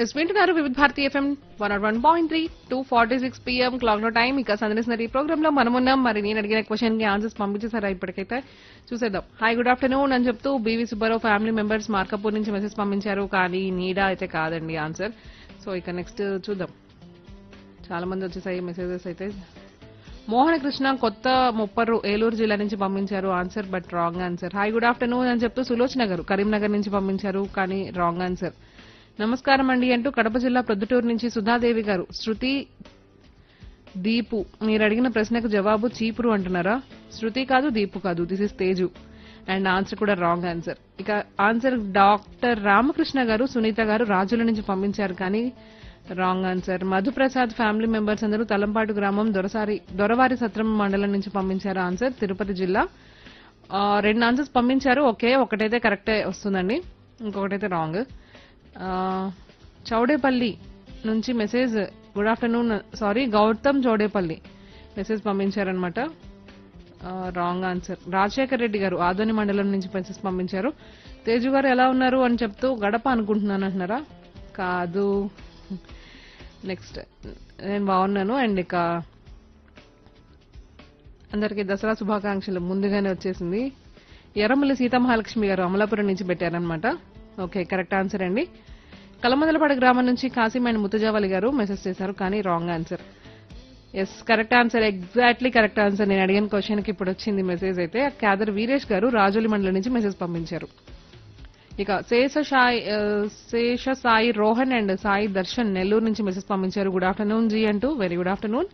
yes వింటున్నారు Vividh Bharati FM one nought one point three two forty six PM clock లో time ఇక సందర్శిస్తున్న ఈ ప్రోగ్రామ్ లో మనం ఉన్నాం మరి నేను అడిగిన క్వశ్చన్ కి ఆన్సర్స్ పంపించేసారా ఇప్పటికైతే చూసేద్దాం హాయ్ గుడ్ ఆఫ్టర్నూన్ అని చెప్తూ B V Subbarao family members Markapur నుంచి మెసేజ్ పంపించారు కానీ నీడా అయితే కాదండి ఆన్సర్ సో ఇక నెక్స్ట్ చూద్దాం చాలా మంది వచ్చేసాయి మెసేజెస్ అయితే మోహన కృష్ణ కొత్త ముప్పరు ఏలూరు జిల్లా నుంచి పంపించారు answer but wrong answer hi good afternoon అని చెప్తూ సులోచన గారు కరీంనగర్ నుంచి పంపించారు కానీ రాంగ్ ఆన్సర్ నమస్కారం అండి అంటూ కడప జిల్లా ప్రొద్దుటూరు నుంచి సుధాదేవి గారు శృతి దీపు మీరు అడిగిన ప్రశ్నకు జవాబు చీపురు అంటున్నారా శృతి కాదు దీపు కాదు this is Teju and answer కూడా రాంగ్ ఆన్సర్ ఇక ఆన్సర్ డాక్టర్ రామకృష్ణ గారు సునీత గారు రాజుల నుంచి పంపించారు కానీ wrong answer Madhuprasad family members అందరూ తలంపాటు గ్రామం దొరసారి దొరవారి సత్రం మండలం నుంచి పంపించారు ఆన్సర్ తిరుపతి జిల్లా ఆ, రెండు ఆన్సర్స్ పంపించారు ఓకే ఒకటైతే కరెక్టే వస్తుందండి ఇంకొకటైతే రాంగ్ చౌడేపల్లి నుంచి message good afternoon sorry Gautam Chowdepalle message పంపించారనమాట రాంగ్ ఆన్సర్ రాజశేఖర్ రెడ్డి గారు ఆదోని మండలం నుంచి మెసేజ్ పంపించారు తేజు గారు ఎలా ఉన్నారు అని చెప్తూ గడప అనుకుంటున్నాను అంటున్నారా కాదు నెక్స్ట్ నేను బాగున్నాను అండ్ ఇక అందరికీ దసరా శుభాకాంక్షలు ముందుగానే వచ్చేసింది ఎర్రమల్లి సీతామహాలక్ష్మి గారు అమలాపురం నుంచి పెట్టారనమాట ఓకే కరెక్ట్ ఆన్సర్ అండి కలమందలపాడు గ్రామం నుంచి కాసిం అండ్ ముత్తజావలి గారు మెసేజ్ చేశారు కానీ wrong answer yes correct answer exactly correct answer నేను అడిగిన క్వశ్చన్ కి ఇప్పుడు వచ్చింది మెసేజ్ అయితే క్యాదర్ వీరేష్ గారు రాజోలి మండలం నుంచి మెసేజ్ పంపించారు ఇక శేష సాయి ఆ, శేష సాయి రోహన్ అండ్ సాయి దర్శన్ నెల్లూరు నుంచి మెసేజ్ పంపించారు గుడ్ ఆఫ్టర్నూన్ జీ అంటూ వెరీ గుడ్ ఆఫ్టర్నూన్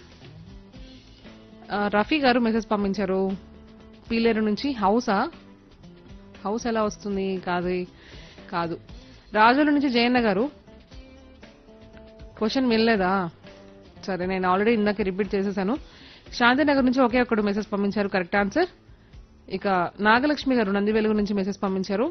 ఆ, రఫీ గారు మెసేజ్ పంపించారు పీలేరు నుంచి హౌసా హౌస్ ఎలా వస్తుంది కాదు కాదు రాజుల నుంచి జయన్న గారు క్వశ్చన్ వినలేదా సరే నేను ఆల్రెడీ ఇందాక రిపీట్ చేసేసాను శాంతినగర్ నుంచి ఒకే ఒక్కడు మెసేజ్ పంపించారు కరెక్ట్ ఆన్సర్ ఇక నాగలక్ష్మి గారు నంది వెలుగు నుంచి మెసేజ్ పంపించారు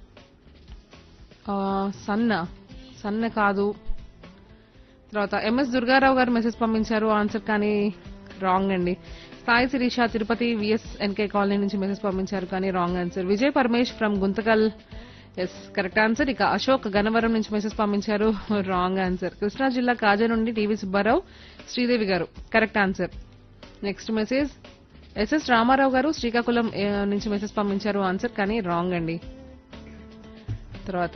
ఆ, సన్న సన్న కాదు తర్వాత ఎంఎస్ దుర్గారావు గారు మెసేజ్ పంపించారు ఆన్సర్ కానీ రాంగ్ అండి Sai Sirisha Tirupati V S N K colony నుంచి మెసేజ్ పంపించారు కానీ wrong answer Vijay Paramesh from Guntakal yes correct answer ఇక అశోక్ గన్నవరం నుంచి మెసేజ్ పంపించారు రాంగ్ ఆన్సర్ కృష్ణా జిల్లా కాజా నుండి TV Subbarao Sridevi garu correct answer next message S S Ramarao garu Srikakulam ఏ, నుంచి మెసేజ్ పంపించారు ఆన్సర్ కానీ రాంగ్ అండి తర్వాత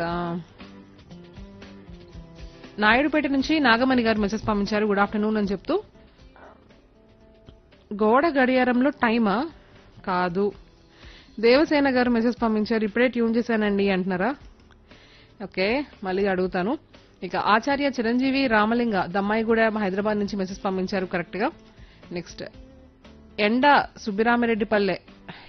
నాయుడుపేట నుంచి నాగమణి గారు మెసేజ్ పంపించారు గుడ్ ఆఫ్టర్నూన్ అని చెప్తూ గోడ గడియారంలో టైమా కాదు దేవసేన గారు మెసేజ్ పంపించారు ఇప్పుడే ట్యూన్ చేశానండి అంటున్నారా ఓకే మళ్ళీ అడుగుతాను ఇక ఆచార్య చిరంజీవి రామలింగ దమ్మాయిగూడ హైదరాబాద్ నుంచి మెసేజ్ పంపించారు కరెక్ట్ గా నెక్స్ట్ ఎండ సుబ్బిరామిరెడ్డిపల్లె